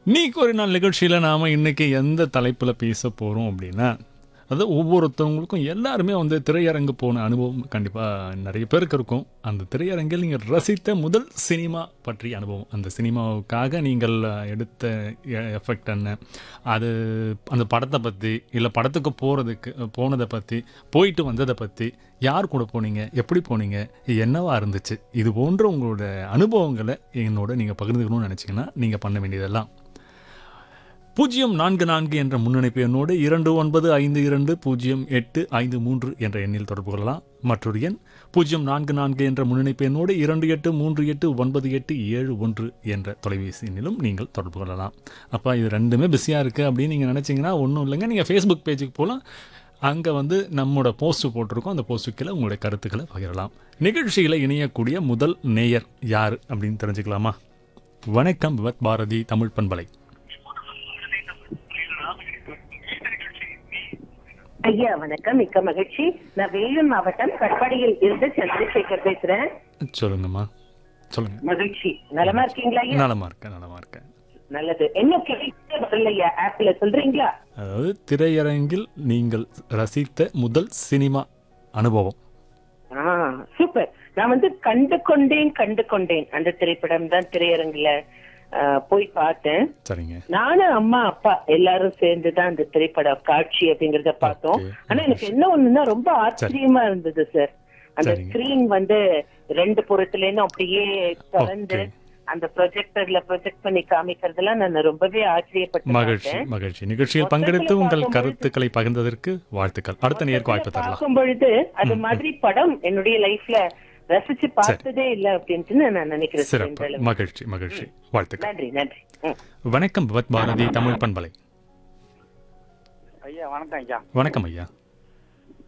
இன்னைக்கு ஒரு நாள் நிகழ்ச்சியில் நாம் இன்னைக்கு எந்த தலைப்பில் பேச போகிறோம் அப்படின்னா அது ஒவ்வொருத்தவங்களுக்கும் எல்லாருமே வந்து திரையரங்கு போன அனுபவம் கண்டிப்பாக நிறைய பேருக்கு இருக்கும் அந்த திரையரங்கில் நீங்கள் ரசித்த முதல் சினிமா பற்றிய அனுபவம் அந்த சினிமாவுக்காக நீங்கள் எடுத்த எஃபெக்ட் என்ன அது அந்த படத்தை பற்றி இல்லை படத்துக்கு போகிறதுக்கு போனதை பற்றி போயிட்டு வந்ததை பற்றி யார் கூட போனீங்க எப்படி போனீங்க என்னவா இருந்துச்சு இது போன்ற உங்களோட அனுபவங்களை என்னோட நீங்கள் பகிர்ந்துக்கணும்னு நினச்சிங்கன்னா நீங்கள் பண்ண வேண்டியதெல்லாம் பூஜ்ஜியம் நான்கு நான்கு என்ற முன்னணிப்பு எண்ணோடு இரண்டு ஒன்பது ஐந்து இரண்டு பூஜ்ஜியம் எட்டு ஐந்து மூன்று என்ற எண்ணில் தொடர்பு கொள்ளலாம் மற்றொரு எண் பூஜ்ஜியம் நான்கு நான்கு என்ற முன்னணிப்பு எண்ணோடு இரண்டு எட்டு மூன்று எட்டு ஒன்பது எட்டு ஏழு ஒன்று என்ற தொலைபேசி எண்ணிலும் நீங்கள் தொடர்பு கொள்ளலாம் அப்போ இது ரெண்டுமே பிஸியாக இருக்குது அப்படின்னு நீங்கள் நினச்சிங்கன்னா ஒன்றும் இல்லைங்க நீங்கள் ஃபேஸ்புக் பேஜுக்கு போகலாம் அங்கே வந்து நம்மளோட போஸ்ட் போட்டிருக்கோம் அந்த போஸ்ட்டுக்கு கீழே உங்களுடைய கருத்துக்களை பகிரலாம் நிகழ்ச்சியில் இணையக்கூடிய முதல் நேயர் யார் அப்படின்னு தெரிஞ்சுக்கலாமா வணக்கம் விவத் பாரதி தமிழ் பண்பலை ஐயா வணக்கம் மிக்க மகிழ்ச்சி நான் வேலூர் மாவட்டம் கட்பாடியில் இருந்து சந்திரசேகர் பேசுறேன் சொல்லுங்கம்மா சொல்லுங்க மகிழ்ச்சி நலமா இருக்கீங்களா ஐயா நலமா இருக்கேன் நலமா இருக்கேன் நல்லது என்ன கேள்வி வரல ஐயா ஆப்ல சொல்றீங்களா அதாவது திரையரங்கில் நீங்கள் ரசித்த முதல் சினிமா அனுபவம் ஆ சூப்பர் நான் வந்து கண்டு கொண்டேன் கண்டு கொண்டேன் அந்த திரைப்படம் தான் திரையரங்குல ஆ, போய் பார்த்தேன் சரிங்க நானும் அம்மா அப்பா எல்லாரும் சேர்ந்து தான் அந்த திரைப்பட காட்சி அப்படிங்கறத பார்த்தோம் Okay. ஆனா எனக்கு என்ன ஒண்ணுன்னா ரொம்ப ஆச்சரியமா இருந்தது சார் அந்த சரிங்க. ஸ்கிரீன் வந்து ரெண்டு புறத்துல இருந்தும் அப்படியே திறந்து Okay. அந்த ப்ரொஜெக்டர்ல ப்ரொஜெக்ட் பண்ணி காமிக்கிறதெல்லாம் நான் ரொம்பவே ஆச்சரியப்பட்டு மகிழ்ச்சி பார்த்தேன். மகிழ்ச்சி நிகழ்ச்சியில் மொத்தத்துல பங்கெடுத்து உங்கள் பார்க்கும்பொழுது- கருத்துக்களை பகிர்ந்ததற்கு வாழ்த்துக்கள் அடுத்த நேருக்கு வாய்ப்பு தரலாம் பார்க்கும் பொழுது அது மாதிரி படம் என்னுடைய லைஃப்ல ரசிச்சு பார்த்ததே இல்ல அப்படின்ட்டு நான் நினைக்கிறேன் சார் இந்த சிறப்பு அளவு. மகிழ்ச்சி மகிழ்ச்சி வாழ்த்துக்கள் நன்றி நன்றி ம். வணக்கம் விவத் பாரதி தமிழ் பண்பலை ஐயா வணக்கம் ஐயா வணக்கம் ஐயா